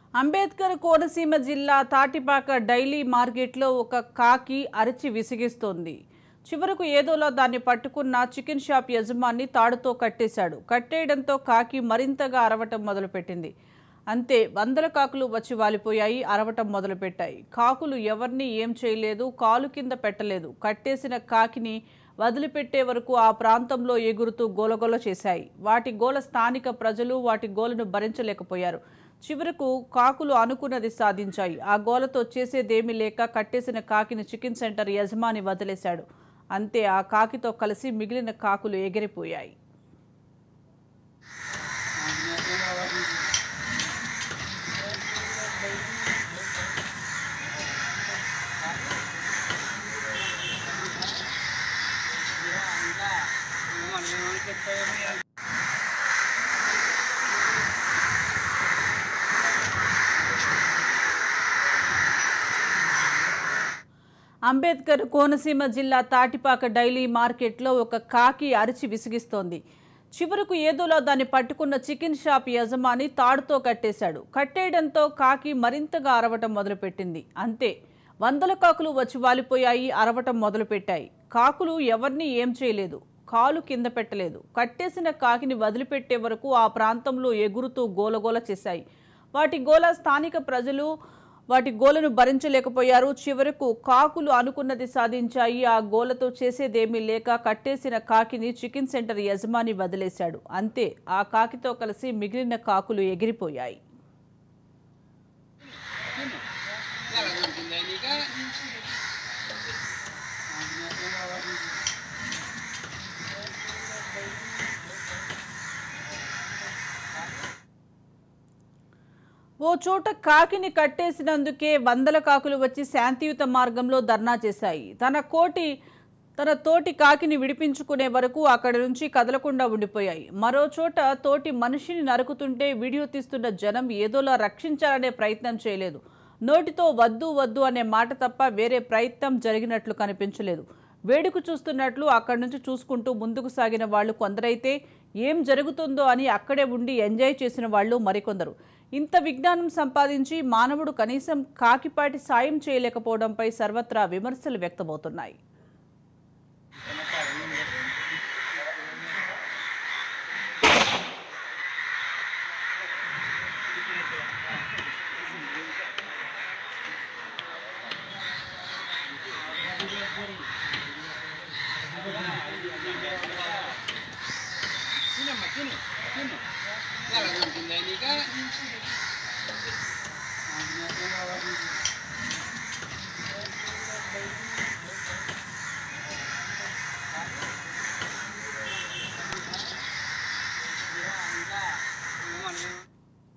అంబేద్కర్ కోనసీమ జిల్లా తాటిపాక డైలీ మార్కెట్లో ఒక కాకి అరిచి విసిగిస్తోంది చివరకు ఏదోలా దాన్ని పట్టుకున్న చికెన్ షాప్ యజమాని తాడుతో కట్టేశాడు కట్టేయడంతో కాకి మరింతగా అరవటం మొదలుపెట్టింది అంతే వందల కాకులు వచ్చి వాలిపోయాయి అరవటం మొదలుపెట్టాయి కాకులు ఎవరిని ఏం చేయలేదు కాలు కింద పెట్టలేదు కట్టేసిన కాకిని వదిలిపెట్టే వరకు ఆ ప్రాంతంలో ఎగురుతూ గోలగోల చేశాయి వాటి గోల స్థానిక ప్రజలు వాటి గోలను భరించలేకపోయారు చివరకు కాకులు అనుకున్నది సాధించాయి ఆ గోలతో చేసేదేమీ లేక కట్టేసిన కాకిని చికెన్ సెంటర్ యజమాని వదిలేశాడు అంతే ఆ కాకితో కలిసి మిగిలిన కాకులు ఎగిరిపోయాయి అంబేద్కర్ కోనసీమ జిల్లా తాటిపాక డైలీ మార్కెట్లో ఒక కాకి అరిచి విసిగిస్తోంది చివరకు ఏదోలా దాన్ని పట్టుకున్న చికెన్ షాప్ యజమాని తాడుతో కట్టేశాడు కట్టేయడంతో కాకి మరింతగా అరవటం మొదలుపెట్టింది అంతే వందల కాకులు వచ్చి వాలిపోయాయి అరవటం మొదలుపెట్టాయి కాకులు ఎవరిని ఏం చేయలేదు కాలు కింద పెట్టలేదు కట్టేసిన కాకిని వదిలిపెట్టే వరకు ఆ ప్రాంతంలో ఎగురుతూ గోలగోల చేశాయి వాటి గోల స్థానిక ప్రజలు వాటి గోలను భరించలేకపోయారు చివరకు కాకులు అనుకున్నది సాధించాయి ఆ గోలతో చేసేదేమీ లేక కట్టేసిన కాకిని చికెన్ సెంటర్ యజమాని వదిలేశాడు అంతే ఆ కాకితో కలిసి మిగిలిన కాకులు ఎగిరిపోయాయి ఓ చోట కాకిని కట్టేసినందుకే వందల కాకులు వచ్చి శాంతియుత మార్గంలో ధర్నా చేశాయి తన కోటి తన తోటి కాకిని విడిపించుకునే వరకు అక్కడి నుంచి కదలకుండా ఉండిపోయాయి మరో చోట తోటి మనిషిని నరుకుతుంటే వీడియో తీస్తున్న జనం ఏదోలా రక్షించాలనే ప్రయత్నం చేయలేదు నోటితో వద్దు వద్దు అనే మాట తప్ప వేరే ప్రయత్నం జరిగినట్లు కనిపించలేదు వేడుక చూస్తున్నట్లు అక్కడి నుంచి చూసుకుంటూ ముందుకు సాగిన వాళ్ళు కొందరైతే ఏం జరుగుతుందో అని అక్కడే ఉండి ఎంజాయ్ చేసిన వాళ్ళు మరికొందరు ఇంత విజ్ఞానం సంపాదించి మానవుడు కనీసం కాకిపాటి సాయం చేయలేకపోవడంపై సర్వత్రా విమర్శలు వ్యక్తమవుతున్నాయి